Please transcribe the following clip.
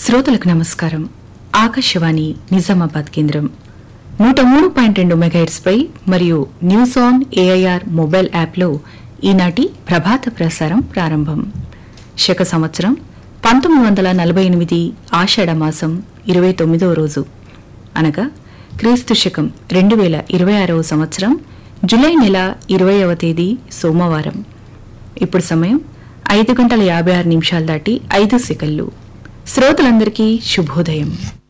శ్రోతలకు నమస్కారం ఆకాశవాణి నిజామాబాద్ కేంద్రం నూట మూడు పాయింట్ రెండు మెగాహెట్స్ పై మరియు న్యూస్ ఆన్ ఏఐఆర్ మొబైల్ యాప్లో ఈనాటి ప్రభాత ప్రసారం ప్రారంభం శక సంవత్సరం పంతొమ్మిది వందల నలభై ఎనిమిది ఆషాఢ మాసం ఇరవై తొమ్మిదవ రోజు అనగా క్రీస్తు శకం రెండు వేల ఇరవై ఆరవ సంవత్సరం జూలై నెల ఇరవైవ తేదీ సోమవారం ఇప్పుడు సమయం ఐదు గంటల యాభై ఆరు నిమిషాలు దాటి ఐదు సెకన్లు శ్రోతలందరికీ శుభోదయం